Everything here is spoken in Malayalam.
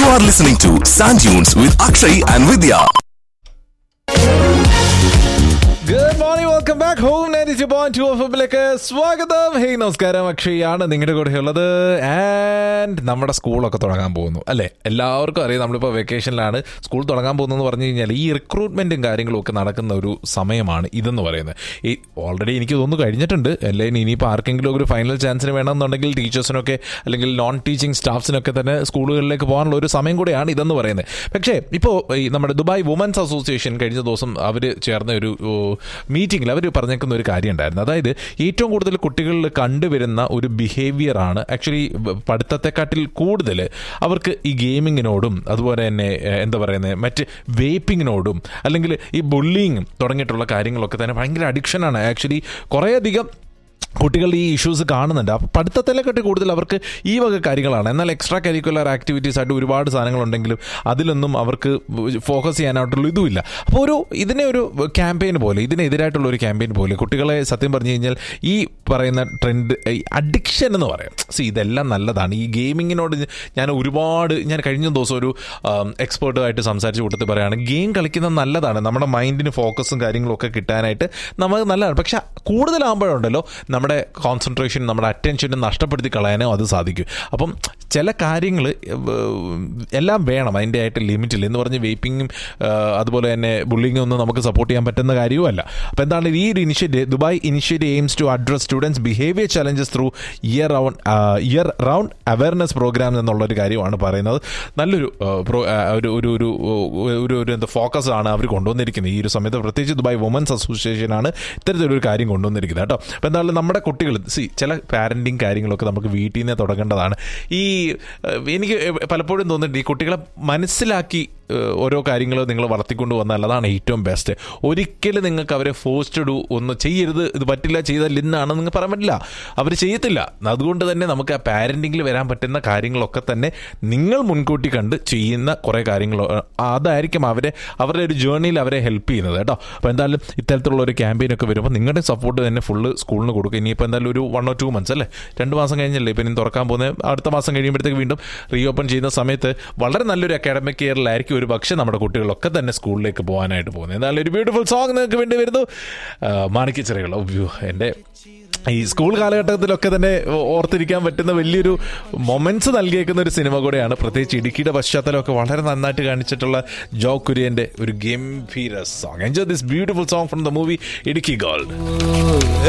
You are listening to Sand Dunes with Akshay and Vidya. Good morning welcome back home ninety point two എഫിലേക്ക് സ്വാഗതം ഹേയ് നമസ്കാരം അക്ഷയാണ് നിങ്ങളുടെ കൂടെ ഉള്ളത് ആൻഡ് നമ്മുടെ സ്കൂളൊക്കെ തുടങ്ങാൻ പോകുന്നു അല്ലേ എല്ലാവർക്കും അറിയാം നമ്മളിപ്പോൾ വെക്കേഷനിലാണ് സ്കൂൾ തുടങ്ങാൻ പോകുന്നതെന്ന് പറഞ്ഞു കഴിഞ്ഞാൽ ഈ റിക്രൂട്ട്മെന്റും കാര്യങ്ങളും ഒക്കെ നടക്കുന്ന ഒരു സമയമാണ് ഇതെന്ന് പറയുന്നത് ഈ ഓൾറെഡി എനിക്ക് തോന്നുന്നു കഴിഞ്ഞിട്ടുണ്ട് അല്ലെങ്കിൽ ഇനിയിപ്പോൾ ആർക്കെങ്കിലും ഒരു ഫൈനൽ ചാൻസിന് വേണമെന്നുണ്ടെങ്കിൽ ടീച്ചേഴ്സിനൊക്കെ അല്ലെങ്കിൽ നോൺ ടീച്ചിങ് സ്റ്റാഫ്സിനൊക്കെ തന്നെ സ്കൂളുകളിലേക്ക് പോകാനുള്ള ഒരു സമയം കൂടെയാണ് ഇതെന്ന് പറയുന്നത് പക്ഷേ ഇപ്പോൾ ഈ നമ്മുടെ ദുബായ് വുമൻസ് അസോസിയേഷൻ കഴിഞ്ഞ ദിവസം അവർ ചേർന്ന ഒരു മീറ്റിംഗിൽ അവർ പറഞ്ഞേക്കുന്ന ഒരു കാര്യം ഉണ്ടായിരുന്നു അതായത് ഏറ്റവും കൂടുതൽ കുട്ടികളിൽ കണ്ടുവരുന്ന ഒരു ബിഹേവിയർ ആണ് ആക്ച്വലി പഠിത്തത്തെക്കാട്ടിൽ കൂടുതൽ അവർക്ക് ഈ ഗെയിമിങ്ങിനോടും അതുപോലെ തന്നെ ഏഹ്, എന്താ പറയുന്നത് മറ്റ് വേപ്പിങ്ങിനോടും അല്ലെങ്കിൽ ഈ ബുള്ളിങ്ങും തുടങ്ങിയിട്ടുള്ള കാര്യങ്ങളൊക്കെ തന്നെ ഭയങ്കര അഡിക്ഷനാണ് ആക്ച്വലി കുറേയധികം കുട്ടികൾ ഈ ഇഷ്യൂസ് കാണുന്നുണ്ട് അപ്പോൾ പഠിത്തത്തിനെക്കാട്ടി കൂടുതൽ അവർക്ക് ഈ വക കാര്യങ്ങളാണ് എന്നാൽ എക്സ്ട്രാ കരിക്കുലർ ആക്ടിവിറ്റീസ് ആയിട്ട് ഒരുപാട് സാധനങ്ങളുണ്ടെങ്കിലും അതിലൊന്നും അവർക്ക് ഫോക്കസ് ചെയ്യാനായിട്ടുള്ള ഇതുമില്ല അപ്പോൾ ഒരു ഇതിനെ ഒരു ക്യാമ്പയിൻ പോലെ ഇതിനെതിരായിട്ടുള്ള ഒരു ക്യാമ്പയിൻ പോലെ കുട്ടികളെ സത്യം പറഞ്ഞു കഴിഞ്ഞാൽ ഈ പറയുന്ന ട്രെൻഡ് അഡിക്ഷൻ എന്ന് പറയാം സി ഇതെല്ലാം നല്ലതാണ് ഈ ഗെയിമിങ്ങിനോട് ഞാൻ ഒരുപാട് ഞാൻ കഴിഞ്ഞ ദിവസം ഒരു എക്സ്പേർട്ടുമായിട്ട് സംസാരിച്ച കൂട്ടത്തിൽ പറയുകയാണ് ഗെയിം കളിക്കുന്നത് നല്ലതാണ് നമ്മുടെ മൈൻഡിന് ഫോക്കസും കാര്യങ്ങളും ഒക്കെ കിട്ടാനായിട്ട് നമുക്ക് നല്ലതാണ് പക്ഷെ കൂടുതലാകുമ്പോഴുണ്ടല്ലോ നമ്മുടെ കോൺസെൻട്രേഷൻ നമ്മുടെ അറ്റൻഷനും നഷ്ടപ്പെടുത്തി കളയാനോ അത് സാധിക്കും അപ്പം ചില കാര്യങ്ങൾ എല്ലാം വേണം അതിൻ്റെ ആയിട്ട് ലിമിറ്റിൽ എന്ന് പറഞ്ഞ് വെയ്പ്പിങ്ങും അതുപോലെ തന്നെ ബുള്ളിങ്ങും ഒന്നും നമുക്ക് സപ്പോർട്ട് ചെയ്യാൻ പറ്റുന്ന കാര്യവുമല്ല അപ്പോൾ എന്താണ് ഈ ഒരു initiative Dubai initiative aims to address students behaviour challenges through year round year round awareness programme എന്നുള്ളൊരു കാര്യമാണ് പറയുന്നത് നല്ലൊരു ആ, പ്രോ- ആ, ഒരു ഒരു ഒരു ഒരു ഒരു എന്താ ഫോക്കസ് ആണ് അവർ കൊണ്ടുവന്നിരിക്കുന്നത് ഈ ഒരു സമയത്ത് പ്രത്യേകിച്ച് ദുബായ് വുമൻസ് അസോസിയേഷനാണ് ഇത്തരത്തിലൊരു കാര്യം കൊണ്ടുവന്നിരിക്കുന്നത് കേട്ടോ അപ്പോൾ എന്തായാലും നമ്മുടെ കുട്ടികൾ സി ചില പാരൻറ്റിങ് കാര്യങ്ങളൊക്കെ നമുക്ക് വീട്ടിൽ നിന്ന് തുടങ്ങേണ്ടതാണ് ഈ ഏഹ്, എനിക്ക് പലപ്പോഴും തോന്നുന്നുണ്ട് ഈ കുട്ടികളെ മനസ്സിലാക്കി ഏഹ്, ഓരോ കാര്യങ്ങൾ നിങ്ങൾ വളർത്തിക്കൊണ്ട് വന്നാൽ അതാണ് ഏറ്റവും ബെസ്റ്റ് ഒരിക്കലും നിങ്ങൾക്ക് അവരെ ഫോഴ്സ്ഡ് ഡു ഒന്ന് ചെയ്യരുത് ഇത് പറ്റില്ല ചെയ്താൽ ഇന്നാണെന്ന് നിങ്ങൾക്ക് പറയാൻ പറ്റില്ല അവർ ചെയ്യത്തില്ല അതുകൊണ്ട് തന്നെ നമുക്ക് ആ പാരൻറ്റിങ്ങിൽ വരാൻ പറ്റുന്ന കാര്യങ്ങളൊക്കെ തന്നെ നിങ്ങൾ മുൻകൂട്ടി കണ്ട് ചെയ്യുന്ന കുറേ കാര്യങ്ങൾ ഏഹ്, അതായിരിക്കും അവരെ അവരുടെ ഒരു ജേർണിയിൽ അവരെ ഹെൽപ്പ് ചെയ്യുന്നത് കേട്ടോ അപ്പോൾ എന്തായാലും ഇത്തരത്തിലുള്ള ഒരു ക്യാമ്പയിൻ ഒക്കെ വരുമ്പോൾ നിങ്ങളുടെ സപ്പോർട്ട് തന്നെ ഫുള്ള് സ്കൂളിന് കൊടുക്കുക ഇനിയിപ്പോൾ എന്തായാലും ഒരു വൺ ഓർ ടു മന്ത്സ് അല്ലേ രണ്ട് മാസം കഴിഞ്ഞല്ലേ ഇപ്പം ഇനി തുറക്കാൻ പോകുന്നത് അടുത്ത മാസം കഴിയുമ്പോഴത്തേക്ക് വീണ്ടും റീ ഓപ്പൺ ചെയ്യുന്ന സമയത്ത് വളരെ നല്ലൊരു അക്കാഡമിക് ഇയറിലായിരിക്കും ഒരു പക്ഷേ നമ്മുടെ കുട്ടികളൊക്കെ തന്നെ സ്കൂളിലേക്ക് പോകാനായിട്ട് പോകുന്നത് എന്നാലും ഒരു ബ്യൂട്ടിഫുൾ സോങ് നിങ്ങൾക്ക് വേണ്ടി വരുന്നു മാണിക്കച്ചിറകൾ ഒബ്യൂ എൻ്റെ ഈ സ്കൂൾ കാലഘട്ടത്തിലൊക്കെ തന്നെ ഓർത്തിരിക്കാൻ പറ്റുന്ന വലിയൊരു മൊമെന്റ്സ് നൽകിയേക്കുന്ന ഒരു സിനിമ കൂടെയാണ് പ്രത്യേകിച്ച് ഇടുക്കിയുടെ പശ്ചാത്തലമൊക്കെ വളരെ നന്നായിട്ട് കാണിച്ചിട്ടുള്ള ജോ കുര്യന്റെ ഒരു ഗംഭീര song enjoy this beautiful song from the movie Idukki gold